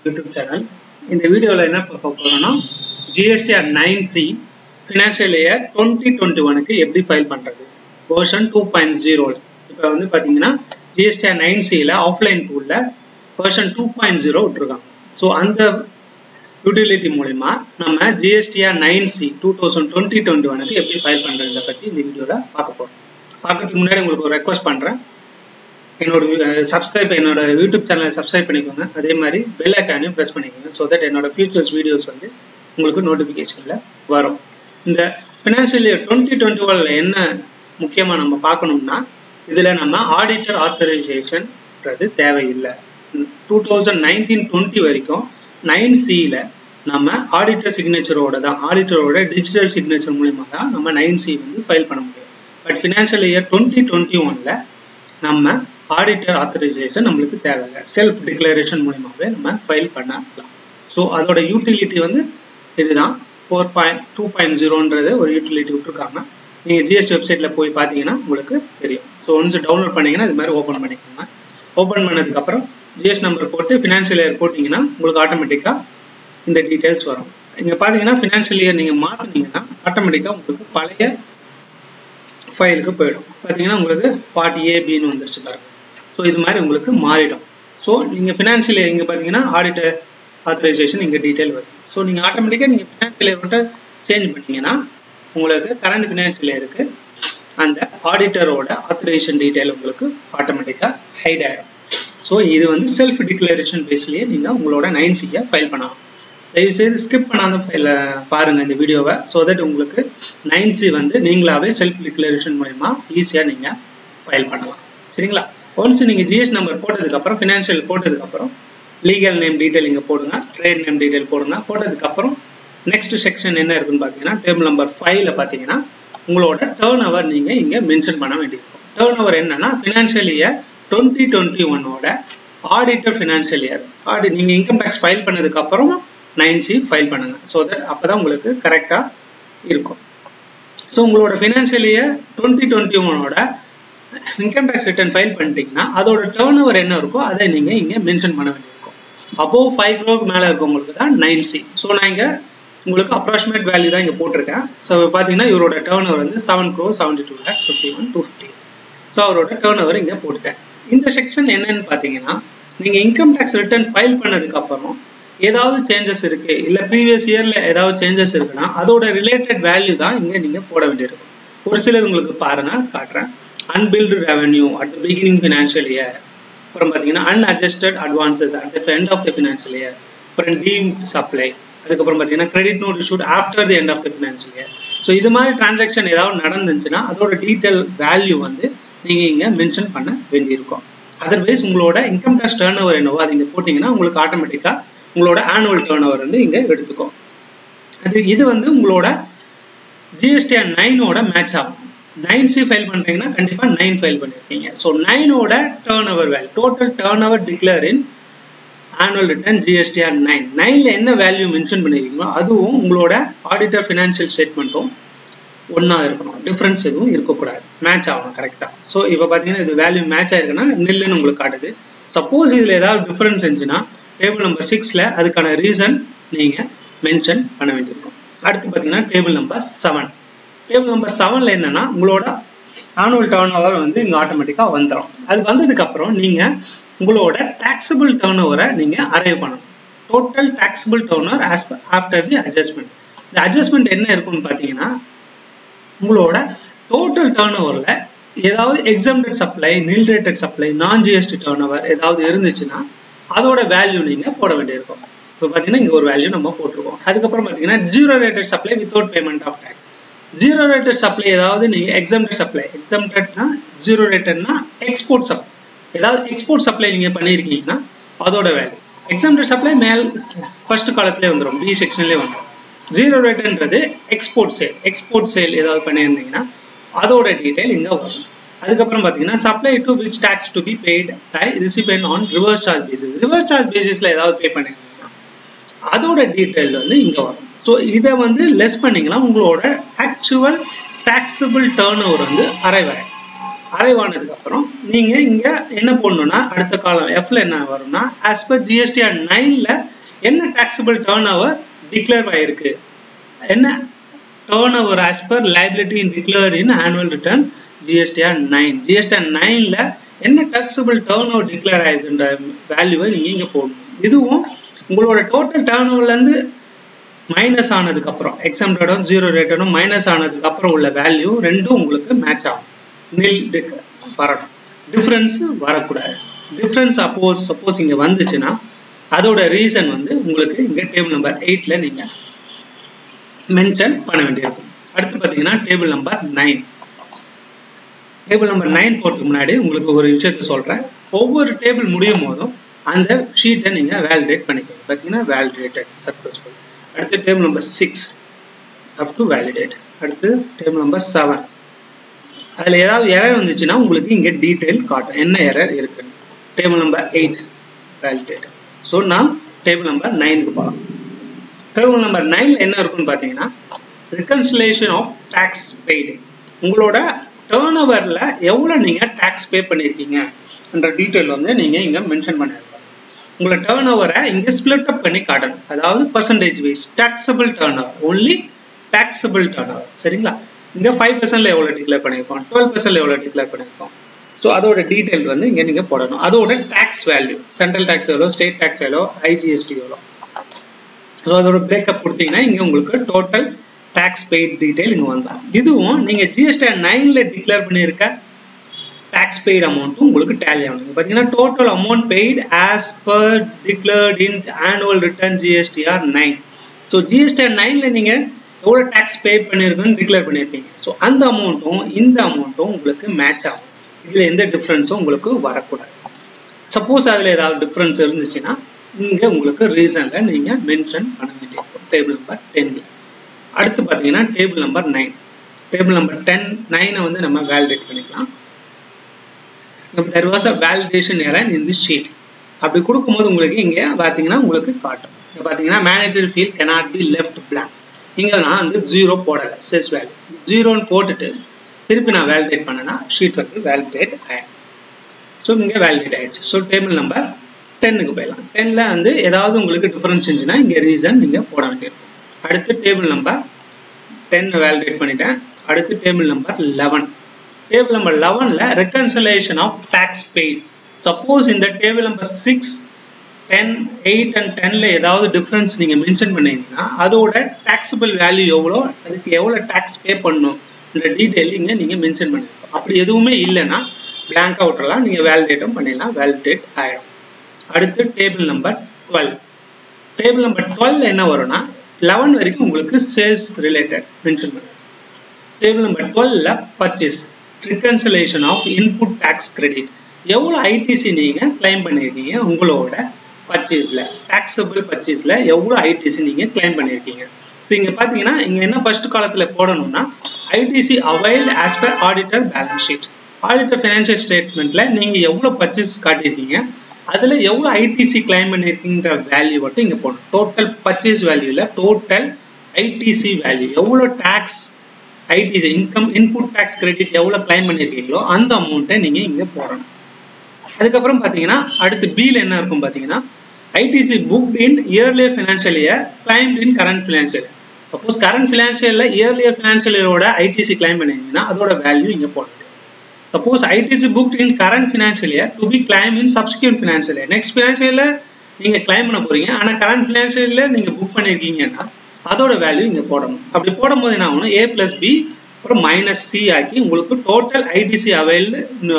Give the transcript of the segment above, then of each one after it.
YouTube channel இந்த வீடியோவில் என்ன பார்க்க போகிறோம்னா GSTR nine C financial year twenty twenty ஒனுக்கு எப்படி ஃபைல் பண்ணுறது வேர்ஷன் டூ பாயிண்ட் ஜீரோ இப்போ வந்து பார்த்தீங்கன்னா ஜிஎஸ்டிஆர் நைன் சியில் ஆஃப்லைன் டூலில் வேர்ஷன் டூ பாயிண்ட் ஜீரோ விட்டுருக்காங்க ஸோ அந்த யூட்டிலிட்டி மூலிமா நம்ம GSTR nine C two thousand twenty twenty ஒனுக்கு எப்படி ஃபைல் பண்ணுறதை பற்றி இந்த வீடியோவில் பார்க்க போகிறோம் பார்க்கறதுக்கு முன்னாடி உங்களுக்கு ஒரு ரெக்வஸ்ட் பண்ணுறேன் என்னோட சப்ஸ்கிரைப் என்னோட யூடியூப் சேனலை சப்ஸ்கிரைப் பண்ணிக்கோங்க அதே மாதிரி பெல் ஐக்கானையும் ப்ரெஸ் பண்ணிக்கோங்க ஸோ தட் என்னோட ஃபியூச்சர்ஸ் வீடியோஸ் வந்து உங்களுக்கு நோட்டிஃபிகேஷனில் வரும் இந்த ஃபினான்ஷியல் இயர் டுவெண்ட்டி டுவெண்ட்டி ஒனில் என்ன முக்கியமாக நம்ம பார்க்கணும்னா இதில் நம்ம ஆடிட்டர் ஆத்தரைசேஷன்ன்றது தேவையில்லை டூ தௌசண்ட் நைன்டீன் டுவெண்ட்டி வரைக்கும் நைன் சியில் நம்ம ஆடிட்டர் சிக்னேச்சரோட தான் ஆடிட்டரோட டிஜிட்டல் சிக்னேச்சர் மூலிமா தான் நம்ம நைன் சி வந்து ஃபைல் பண்ண முடியும் but financial year twenty twenty ஒனில் நம்ம ஆடிட்டர் ஆத்தரைசேஷன் நம்மளுக்கு தேவையில்லை செல்ஃப் டிக்ளரேஷன் மூலியமாகவே நம்ம ஃபைல் பண்ணலாம் ஸோ அதோட யூட்டிலிட்டி வந்து இதுதான் ஃபோர் பாயிண்ட் டூ பாயிண்ட் ஜீரோன்றது ஒரு யூட்டிலிட்டி விட்டுருக்காங்க நீங்கள் ஜிஎஸ்டி வெப்சைட்டில் போய் பார்த்தீங்கன்னா உங்களுக்கு தெரியும் ஸோ ஒன்ஸ் டவுன்லோட் பண்ணீங்கன்னா இது மாதிரி ஓப்பன் பண்ணிக்கோங்க ஓப்பன் பண்ணதுக்கப்புறம் ஜிஎஸ் நம்பர் போட்டு ஃபினான்ஷியல் இயர் போட்டிங்கன்னா உங்களுக்கு ஆட்டோமேட்டிக்காக இந்த டீட்டெயில்ஸ் வரும் இங்கே பார்த்தீங்கன்னா ஃபினான்ஷியல் இயர் நீங்கள் மாற்றினீங்கன்னா ஆட்டோமேட்டிக்காக உங்களுக்கு பழைய ஃபைலுக்கு போயிடும் பார்த்தீங்கன்னா உங்களுக்கு பார்ட் ஏபின்னு வந்துருச்சு பாருங்க ஸோ இது மாதிரி உங்களுக்கு மாறிடும் ஸோ நீங்கள் ஃபினான்ஷியல் இயர் இங்கே பார்த்தீங்கன்னா ஆடிட்டர் ஆத்தரைசேஷன் இங்கே டீட்டெயில் வரும் ஸோ நீங்கள் ஆட்டோமேட்டிக்காக நீங்கள் ஃபினான்ஷியல் இயர் மட்டும் சேஞ்ச் பண்ணீங்கன்னா உங்களுக்கு கரண்ட் ஃபினான்ஷியல் இயருக்கு அந்த ஆடிட்டரோட ஆத்தரைசேஷன் டீட்டெயில் உங்களுக்கு ஆட்டோமேட்டிக்காக ஹைட் ஆகிடும் ஸோ இது வந்து செல்ஃப் டிக்ளரேஷன் பேஸ்லேயே நீங்கள் உங்களோட நைன் சியை ஃபைல் பண்ணலாம் தயவுசெய்து ஸ்கிப் பண்ணாத ஃபைல பாருங்க இந்த வீடியோவை ஸோ தட் உங்களுக்கு நைன் சி வந்து நீங்களாவே செல்ஃப் டிக்ளரேஷன் மூலயமா ஈஸியாக நீங்கள் ஃபைல் பண்ணலாம் சரிங்களா ஒன்ஸ் நீங்கள் ஜிஎஸ் நம்பர் போட்டதுக்கப்புறம் ஃபினான்ஷியல் போட்டதுக்கப்புறம் லீகல் நேம் டீட்டெயில் இங்கே போடுங்க ட்ரேட் நேம் டீட்டெயில் போடுங்க போட்டதுக்கப்புறம் நெக்ஸ்ட் செக்ஷன் என்ன இருக்குன்னு பார்த்தீங்கன்னா டேபிள் நம்பர் ஃபைவ்ல பார்த்தீங்கன்னா உங்களோட டேர்ன் ஓவர் நீங்கள் இங்கே மென்ஷன் பண்ண வேண்டியிருக்கும் டேர்ன் ஓவர் என்னன்னா ஃபினான்ஷியல் இயர் டுவெண்ட்டி டுவெண்ட்டி ஒன்னோட ஆடிட்டர் ஃபினான்ஷியல் இயர் ஆடி நீங்கள் இன்கம் டேக்ஸ் ஃபைல் பண்ணதுக்கப்புறம் நைன் சி ஃபைல் பண்ணுங்க ஸோ தட் அப்போ தான் உங்களுக்கு கரெக்டாக இருக்கும் ஸோ உங்களோட ஃபினான்ஷியல் இயர் டுவெண்ட்டி டுவெண்ட்டி ஒனோட இன்கம் டேக்ஸ் ரிட்டர்ன் ஃபைல் பண்ணிட்டீங்கன்னா அதோட டேர்ன் ஓவர் என்ன இருக்கோ அதை நீங்கள் இங்கே மென்ஷன் பண்ண வேண்டியிருக்கும் அபோவ் ஃபைவ் க்ரோக்கு மேலே இருக்கவங்களுக்கு தான் நைன் சி ஸோ நான் இங்கே உங்களுக்கு அப்ராக்சிமேட் வேல்யூ தான் இங்கே போட்டிருக்கேன் ஸோ பார்த்தீங்கன்னா இவரோட டேர்ன் ஓவர் வந்து seven crore seventy two lakhs fifty one two fifty so அவரோட டேர்ன் ஓவர் இங்கே போட்டுட்டேன் இந்த செக்ஷன் என்னன்னு பார்த்தீங்கன்னா நீங்கள் இன்கம் டேக்ஸ் ரிட்டர்ன் ஃபைல் பண்ணதுக்கப்புறம் ஏதாவது சேஞ்சஸ் இருக்கு இல்ல ப்ரீவியஸ் இயர்ல ஏதாவது சேஞ்சஸ் இருக்குன்னா அதோட ரிலேட்டட் வேல்யூ தான் இங்க நீங்க போட வேண்டியிருக்கும் ஒரு சிலர் உங்களுக்கு பாருங்க காட்டுறேன் unbilled revenue at the beginning financial year அப்புறம் பார்த்தீங்கன்னா unadjusted advances at the end of the financial year அப்புறம் டீம் சப்ளை அதுக்கப்புறம் பார்த்தீங்கன்னா credit note issued after the end of the financial year so இது மாதிரி டிரான்சாக்ஷன் ஏதாவது நடந்துச்சுன்னா அதோட டீட்டெயில் வேல்யூ வந்து நீங்கள் இங்கே மென்ஷன் பண்ண வேண்டியிருக்கும் அதர்வைஸ் உங்களோட இன்கம் டேக்ஸ் டேர்ன் ஓவர் என்னவோ அது இங்கே போட்டிங்கன்னா உங்களுக்கு ஆட்டோமேட்டிக்காக உங்களோட ஆனுவல் டேர்ன் ஓவர் வந்து இங்கே எடுத்துக்கும் அது இது வந்து உங்களோட ஜிஎஸ்டிஆர் நைனோட மேட்ச் ஆகும் நைன் சி ஃபைல் பண்ணுறீங்கன்னா கண்டிப்பாக நைன் ஃபைல் பண்ணியிருக்கீங்க ஸோ நைனோட turnover value total turnover declare in annual return GSTR nine நைனில் என்ன வேல்யூ மென்ஷன் பண்ணியிருக்கீங்களோ அதுவும் உங்களோட ஆடிட்டர் ஃபினான்ஷியல் ஸ்டேட்மெண்ட்டும் ஒன்றா இருக்கணும் டிஃப்ரென்ஸ் எதுவும் இருக்கக்கூடாது மேட்ச் ஆகணும் கரெக்டாக ஸோ இப்போ பார்த்தீங்கன்னா இது வேல்யூ மேட்ச் ஆயிருக்குன்னா நெல்லுன்னு உங்களுக்கு காட்டுது சப்போஸ் இதில் ஏதாவது டிஃப்ரென்ஸ் இருந்துச்சுன்னா டேபிள் நம்பர் சிக்ஸில் அதுக்கான ரீசன் நீங்கள் மென்ஷன் பண்ண வேண்டியிருக்கும் அடுத்து பார்த்தீங்கன்னா table number seven table number செவனில் என்னென்னா உங்களோட ஆனுவல் டேர்ன் ஓவர் வந்து இங்கே ஆட்டோமேட்டிக்காக வந்துடும் அது வந்ததுக்கப்புறம் நீங்கள் உங்களோட டாக்ஸபிள் டேர்ன் ஓவரை நீங்கள் அரைவ் பண்ணணும் total taxable turnover as after the adjustment இந்த அட்ஜஸ்ட்மெண்ட் என்ன இருக்குன்னு பார்த்தீங்கன்னா உங்களோட டோட்டல் டேர்ன் ஓவரில் ஏதாவது exempted supply nil rated supply non GST turnover ஏதாவது இருந்துச்சுன்னா அதோட வேல்யூ நீங்கள் போட வேண்டியிருக்கும் இப்போ பார்த்தீங்கன்னா இங்கே ஒரு வேல்யூ நம்ம போட்டிருக்கோம் அதுக்கப்புறம் பார்த்தீங்கன்னா zero rated supply without payment of tax zero rated supply ஏதாவது நீங்கள் எக்ஸாம்டட் சப்ளை எக்ஸாம்டட்னா ஜீரோ ரேட்டட்னா எக்ஸ்போர்ட் சப்ளை ஏதாவது எக்ஸ்போர்ட் சப்ளை நீங்கள் பண்ணியிருக்கீங்கன்னா அதோட வேல்யூ எக்ஸாம்டட் சப்ளை மேல் ஃபர்ஸ்ட் காலத்திலே வந்துடும் பி செக்ஷன்லேயே வந்துடும் ஜீரோ ரேட்டுன்றது எக்ஸ்போர்ட் சேல் எக்ஸ்போர்ட் சேல் ஏதாவது பண்ணியிருந்தீங்கன்னா அதோட டீட்டெயில் இங்கே வரும் அதுக்கப்புறம் பார்த்தீங்கன்னா supply to which tax to be paid by recipient on reverse charge basis reverse charge பேசிஸில் ஏதாவது பே பண்ணிருந்தீங்கன்னா அதோட டீட்டெயில் வந்து இங்கே வரும் ஸோ இதை வந்து லெஸ் பண்ணிங்கன்னா உங்களோட ஆக்சுவல் டாக்ஸபிள் டேர்ன் ஓவர் வந்து அரைவ் ஆகும் அரைவ் ஆனதுக்கப்புறம் நீங்கள் இங்கே என்ன போடணும்னா அடுத்த காலம் எஃப்ல என்ன வரும்னா ஆஸ் பர் ஜிஎஸ்டிஆர் நைனில் என்ன டாக்ஸபிள் டேர்ன் ஓவர் டிக்ளேர் ஆயிருக்கு என்ன turnover as per liability in declare in annual return GSTR nine GSTR நைனில் என்ன டாக்ஸபிள் டேர்ன் ஓவர் டிக்ளேர் ஆயிருக்குன்ற வேல்யூவை நீங்கள் இங்கே போடணும் இதுவும் உங்களோட டோட்டல் டேர்ன் ஓவர்லேருந்து மைனஸ் ஆனதுக்கு அப்புறம் எக்ஸாம்பிளோடும் ஜீரோ ரேட்டடும் மைனஸ் ஆனதுக்கு அப்புறம் உள்ள வேல்யூ ரெண்டும் உங்களுக்கு மேட்ச் ஆகும் நில் வரணும் டிஃப்ரென்ஸ் வரக்கூடாது டிஃப்ரென்ஸ் அப்போஸ் சப்போஸ் இங்கே வந்துச்சுன்னா அதோட ரீசன் வந்து உங்களுக்கு இங்கே டேபிள் நம்பர் எயிட்டில் நீங்கள் மென்ஷன் பண்ண வேண்டியிருக்கும் அடுத்து பார்த்தீங்கன்னா table number nine table number nine போகிறதுக்கு முன்னாடி உங்களுக்கு ஒரு விஷயத்த சொல்கிறேன் ஒவ்வொரு டேபிள் முடியும் போதும் அந்த ஷீட்டை நீங்கள் வேலிடேட் பண்ணிக்கணும் பார்த்தீங்கன்னா வேலிடேட்டட் சக்ஸஸ்ஃபுல் அடுத்து table number six up to validate அடுத்து டேபிள் நம்பர் செவன் அதில் ஏதாவது எரர் வந்துச்சுன்னா உங்களுக்கு இங்கே டீட்டெயில் காட்டும் என்ன எரர் இருக்குன்னு table number eight validate so நான் டேபிள் நம்பர் நைனுக்கு போகலாம் டேபிள் நம்பர் நைனில் என்ன இருக்குன்னு பார்த்தீங்கன்னா ரிகன்சிலேஷன் ஆஃப் டேக்ஸ் பெய்டு உங்களோட டேர்ன் ஓவரில் எவ்வளோ நீங்கள் டேக்ஸ் பே பண்ணியிருக்கீங்க என்ற டீட்டெயில் வந்து நீங்கள் இங்கே மென்ஷன் பண்ணியிருக்கோம் உங்களோட டேர்ன் ஓவரை இங்கே ஸ்பிளிட் அப் பண்ணி காட்டணும் அதாவது percentage wise taxable turnover only taxable turnover சரிங்களா இங்கே ஃபைவ் பர்சன்ட்ல எவ்வளோ டிக்ளேர் பண்ணியிருக்கோம் டுவெல் பர்சன்ட்ல எவ்வளோ டிக்ளேர் பண்ணியிருக்கோம் ஸோ அதோட டீட்டெயில் வந்து இங்கே நீங்கள் போடணும் அதோட டேக்ஸ் வேல்யூ சென்ட்ரல் டேக்ஸ் எவ்வளோ ஸ்டேட் டேக்ஸ் எவ்வளோ ஐஜிஎஸ்டி எவ்வளோ ஸோ அதோட பிரேக்கப் கொடுத்தீங்கன்னா இங்கே உங்களுக்கு டோட்டல் டேக்ஸ் பெய்ட் டீட்டெயில் இங்கே வந்தோம் இதுவும் நீங்கள் ஜிஎஸ்டி நைனில் டிக்ளேர் பண்ணியிருக்க டேக்ஸ் பெய்ட் அமௌண்ட்டும் உங்களுக்கு டேலி ஆகணும் பார்த்தீங்கன்னா total amount paid as per declared in annual return GSTR nine so GSTR நைனில் நீங்கள் எவ்வளோ டேக்ஸ் பே பண்ணியிருக்குன்னு டிக்ளேர் பண்ணியிருப்பீங்க ஸோ அந்த அமௌண்ட்டும் இந்த அமௌண்ட்டும் உங்களுக்கு மேட்ச் ஆகும் இதில் எந்த டிஃப்ரென்ஸும் உங்களுக்கு வரக்கூடாது சப்போஸ் அதில் ஏதாவது டிஃப்ரென்ஸ் இருந்துச்சுன்னா இங்கே உங்களுக்கு ரீசனில் நீங்கள் மென்ஷன் பண்ண வேண்டியிருக்கும் டேபிள் நம்பர் டென்னில் அடுத்து பார்த்தீங்கன்னா table number nine table number ten நைனை வந்து நம்ம வேலிடேட் பண்ணிக்கலாம் there was a validation error in the sheet அப்படி கொடுக்கும்போது உங்களுக்கு இங்கே பார்த்தீங்கன்னா உங்களுக்கு காட்டும் இங்கே பார்த்தீங்கன்னா manager field cannot be left blank இங்கே நான் வந்து ஜீரோ போடலை செஸ் வேல்யூ ஜீரோன்னு போட்டுட்டு திருப்பி நான் வேலிடேட் பண்ணேன்னா ஷீட் வந்து வேலிடேட் ஆயிடும் ஸோ இங்கே வேலிடேட் ஆயிடுச்சு ஸோ டேபிள் நம்பர் டென்னுக்கு போயிடலாம் டென்னில் வந்து ஏதாவது உங்களுக்கு டிஃபரன்ஸ் இருந்துச்சுன்னா இங்கே ரீசன் நீங்கள் போட வேண்டியிருக்கும் அடுத்து டேபிள் நம்பர் டென் வேலிடேட் பண்ணிட்டேன் அடுத்து table number eleven table number லெவனில் reconciliation of tax paid suppose இந்த table number six ten eight and டென்ல ஏதாவது டிஃப்ரென்ஸ் நீங்கள் மென்ஷன் பண்ணீங்கன்னா அதோட டேக்ஸபிள் வேல்யூ எவ்வளோ அதுக்கு எவ்வளோ டேக்ஸ் பே பண்ணணும் இந்த டீட்டெயில் இங்கே நீங்கள் மென்ஷன் பண்ணிருக்கோம் அப்படி எதுவுமே இல்லைன்னா பிளாங்க் அவுட்லாம் நீங்கள் வேலிடேட்டும் பண்ணிடலாம் வேலிடேட் ஆகிடும் அடுத்து table number twelve table number twelve என்ன வரும்னா லெவன் வரைக்கும் உங்களுக்கு சேல்ஸ் ரிலேட்டட் மென்ஷன் பண்ணுங்க டேபிள் நம்பர் டுவெல்ல purchase reconciliation of input tax credit எவ்வளோ ஐடிசி நீங்கள் கிளைம் பண்ணியிருக்கீங்க உங்களோட பர்ச்சேஸில் டேக்ஸபிள் பர்ச்சேஸில் எவ்வளோ ஐடிசி நீங்கள் கிளைம் பண்ணியிருக்கீங்க ஸோ இங்கே பார்த்தீங்கன்னா இங்கே என்ன ஃபர்ஸ்ட் காலத்தில் போடணும்னா ITC avail as per auditor balance sheet auditor financial ஸ்டேட்மெண்ட்டில் நீங்கள் எவ்வளோ பர்ச்சேஸ் காட்டியிருக்கீங்க அதில் எவ்வளோ ஐடிசி கிளைம் பண்ணியிருக்கீங்கிற வேல்யூ மட்டும் இங்கே போடணும் டோட்டல் பர்ச்சேஸ் வேல்யூவில் டோட்டல் ஐடிசி வேல்யூ எவ்வளோ tax ITC income input tax credit எவ்வளோ கிளைம் பண்ணியிருக்கீங்களோ அந்த அமௌண்ட்டை நீங்கள் இங்கே போடணும் அதுக்கப்புறம் பார்த்தீங்கன்னா அடுத்து பியில் என்ன இருக்கும் பார்த்தீங்கன்னா ITC book in earlier financial year claimed in current financial suppose current ஃபினான்ஷியலில் இயர்லியர் ஃபினான்ஷியல் இயரோட ஐடிசி கிளைம் பண்ணிங்கன்னா அதோட வேல்யூ இங்கே போடணும் suppose ITC book in current financial year to be claim in subsequent financial year next ஃபினான்ஷியலில் நீங்கள் claim பண்ண போறீங்க ஆனால் கரண்ட் ஃபினான்ஷியலில் நீங்கள் புக் பண்ணியிருக்கீங்கன்னா அதோட வேல்யூ இங்கே போடணும் அப்படி போடும்போது என்ன ஆகணும் ஏ பிளஸ் பி அப்புறம் மைனஸ் சி ஆக்கி உங்களுக்கு total ITC availed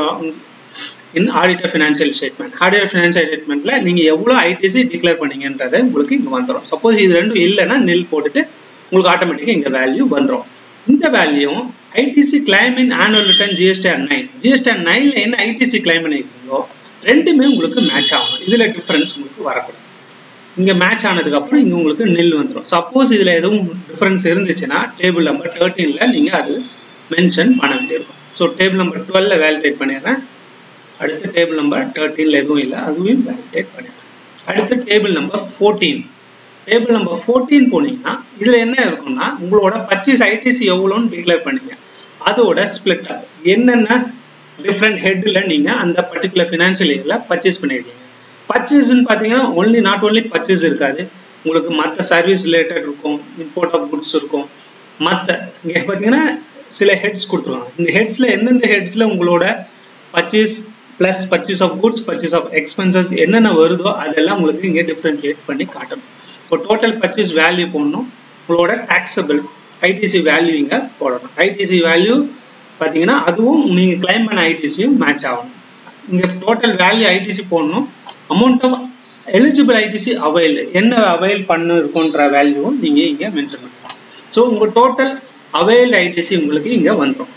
in auditor financial statement auditor financial ஸ்டேட்மெண்ட்ல நீங்க எவ்வளவு ஐடிசி டிக்ளேர் பண்ணீங்கன்றது உங்களுக்கு இங்க வந்துடும் சப்போஸ் இது ரெண்டும் இல்லைன்னா நெல் போட்டுட்டு உங்களுக்கு ஆட்டோமேட்டிக்காக இங்க வேல்யூ வந்துடும் இந்த value ITC claim in annual return GSTR nine GSTR நைன்ல என்ன ஐடிசி கிளைம் பண்ணியிருக்கீங்களோ ரெண்டுமே உங்களுக்கு மேட்ச் ஆகணும் இதுல டிஃபரன்ஸ் உங்களுக்கு வரக்கூடாது இங்க மேட்ச் ஆனதுக்கு அப்புறம் இங்க உங்களுக்கு நெல் வந்துடும் சப்போஸ் இதுல எதுவும் டிஃபரன்ஸ் இருந்துச்சுன்னா டேபிள் நம்பர் தேர்ட்டீன்ல நீங்க அது மென்ஷன் பண்ண வேண்டியிருக்கும் ஸோ டேபிள் நம்பர் டுவெல்ல வேலிடேட் பண்ணிடுறேன் அடுத்து டேபிள் நம்பர் தேர்ட்டீன்ல எதுவும் இல்லை அதுவும் வேலிடேட் பண்ணிடுறேன் அடுத்து table number fourteen table number fourteen போனீங்கன்னா இதுல என்ன இருக்கும்னா உங்களோட பர்ச்சேஸ் ஐடிசி எவ்வளோன்னு டிக்ளேர் பண்ணீங்க அதோட ஸ்பிளிட் என்னென்ன டிஃப்ரெண்ட் ஹெட்டில் நீங்க அந்த பர்டிகுலர் ஃபினான்ஷியல் இயர்ல பர்ச்சேஸ் பண்ணியிருக்கீங்க பர்ச்சேஸ்ன்னு பார்த்தீங்கன்னா ஒன்லி நாட் ஒன்லி பர்ச்சேஸ் இருக்காது உங்களுக்கு மற்ற சர்வீஸ் ரிலேட்டட் இருக்கும் இம்போர்ட் ஆஃப் குட்ஸ் இருக்கும் மற்ற இங்கே பார்த்தீங்கன்னா சில ஹெட்ஸ் கொடுத்துருவாங்க இந்த ஹெட்ஸில் எந்தெந்த ஹெட்ஸில் உங்களோட purchase plus purchase of goods purchase of expenses என்னென்ன வருதோ அதெல்லாம் உங்களுக்கு இங்கே டிஃப்ரென்ஷியேட் பண்ணி காட்டணும் இப்போ டோட்டல் பர்ச்சேஸ் வேல்யூ போடணும் உங்களோட டாக்ஸபிள் ஐடிசி வேல்யூ இங்கே போடணும் ஐடிசி வேல்யூ பார்த்தீங்கன்னா அதுவும் நீங்கள் கிளைம் பண்ண ஐடிசியும் மேட்ச் ஆகணும் இங்கே டோட்டல் வேல்யூ ஐடிசி போடணும் amount of eligible ITC avail என்ன அவைல் பண்ண இருக்குன்ற வேல்யூவும் நீங்கள் இங்கே மென்ஷன் பண்ணலாம் ஸோ உங்கள் டோட்டல் அவைல் ஐடிசி உங்களுக்கு இங்கே வந்துடும்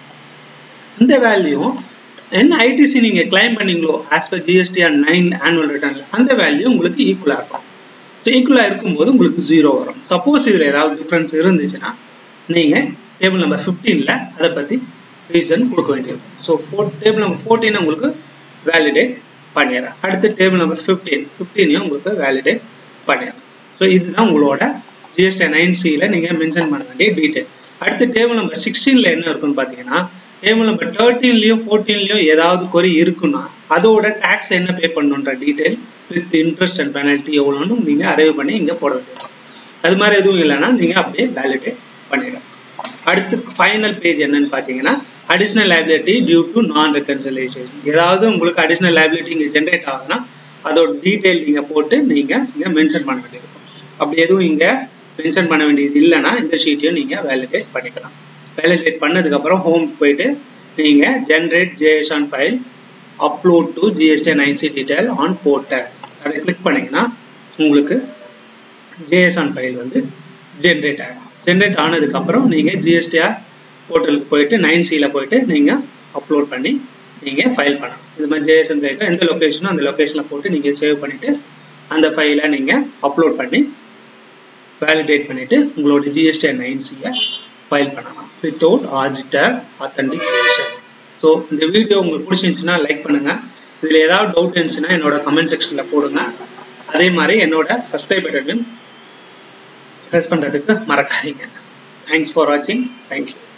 இந்த வேல்யூ என்ன ஐடிசி நீங்கள் கிளைம் பண்ணீங்களோ as per GST and nine annual ரிட்டர்னில் அந்த வேல்யூ உங்களுக்கு ஈக்குவலாக இருக்கும் ஸோ ஈக்குவலாக இருக்கும்போது உங்களுக்கு ஜீரோ வரும் சப்போஸ் இதில் ஏதாவது டிஃப்ரென்ஸ் இருந்துச்சுன்னா நீங்கள் டேபிள் நம்பர் ஃபிஃப்டீனில் அதை பற்றி ரீசன் கொடுக்க வேண்டியிருக்கும் so for table number fourteen உங்களுக்கு வேலிடேட் பண்ணிடுறேன் அடுத்து டேபிள் நம்பர் ஃபிஃப்டீன் ஃபிஃப்டீனையும் உங்களுக்கு வேலிடேட் பண்ணிடுறேன் ஸோ இதுதான் உங்களோட ஜிஎஸ்டி நைன் சியில் நீங்கள் மென்ஷன் பண்ண வேண்டிய டீட்டெயில் அடுத்து டேபிள் நம்பர் சிக்ஸ்டீனில் என்ன இருக்குன்னு பார்த்தீங்கன்னா டேபிள் நம்பர் தேர்ட்டீன்லையும் ஃபோர்டீன்லையும் ஏதாவது குறை இருக்குன்னா அதோட டேக்ஸ் என்ன பே பண்ணுன்ற detail with interest and penalty எவ்வளோன்னு நீங்கள் அரைவ் பண்ணி இங்கே போட வேண்டியது அது மாதிரி எதுவும் இல்லைன்னா நீங்கள் அப்படியே வேலிடேட் பண்ணிடலாம் அடுத்து ஃபைனல் பேஜ் என்னன்னு பார்த்தீங்கன்னா அடிஷ்னல் லைபிலிட்டி டியூ டு நான் ரெக்கன்சலேஷன் ஏதாவது உங்களுக்கு அடிஷ்னல் லைபிலிட்டி இங்கே ஜென்ரேட் ஆகுதுன்னா அதோட டீட்டெயில் நீங்கள் போட்டு நீங்கள் இங்கே மென்ஷன் பண்ண வேண்டியிருக்கும் அப்படி எதுவும் இங்கே மென்ஷன் பண்ண வேண்டியது இல்லைன்னா இந்த ஷீட்டையும் நீங்கள் வேலிடேட் பண்ணிக்கலாம் வேலிடேட் பண்ணதுக்கப்புறம் ஹோம் போயிட்டு நீங்கள் generate JSON file upload to GST nine C detail on portal அதை கிளிக் பண்ணிங்கன்னா உங்களுக்கு ஜேஎஸ்ஆன் ஃபைல் வந்து ஜென்ரேட் ஆகும் ஜென்ரேட் ஆனதுக்கப்புறம் நீங்கள் ஜிஎஸ்டிஆர் போர்ட்டலுக்கு போயிட்டு நைன் சியில் போயிட்டு நீங்கள் அப்லோட் பண்ணி நீங்கள் ஃபைல் பண்ணலாம் இது மாதிரி ஜேஎஸ்என் ஃபைலில் எந்த லொக்கேஷனோ அந்த லொக்கேஷனில் போட்டு நீங்கள் சேவ் பண்ணிவிட்டு அந்த ஃபைலை நீங்கள் அப்லோட் பண்ணி வேலிடேட் பண்ணிவிட்டு உங்களோட ஜிஎஸ்டி நைன் சியை ஃபைல் பண்ணலாம் வித்தவுட் ஆடிட்டர் ஆத்தன்டிகேஷன் ஸோ இந்த வீடியோ உங்களுக்கு பிடிச்சிருந்துச்சுன்னா லைக் பண்ணுங்கள் இதில் ஏதாவது டவுட் இருந்துச்சுன்னா என்னோட கமெண்ட் செக்ஷனில் போடுங்க அதே மாதிரி என்னோட சப்ஸ்கிரைப் பட்டனையும் ப்ரெஸ் பண்ணுறதுக்கு மறக்காதீங்க தேங்க்ஸ் ஃபார் வாட்சிங் தேங்க்யூ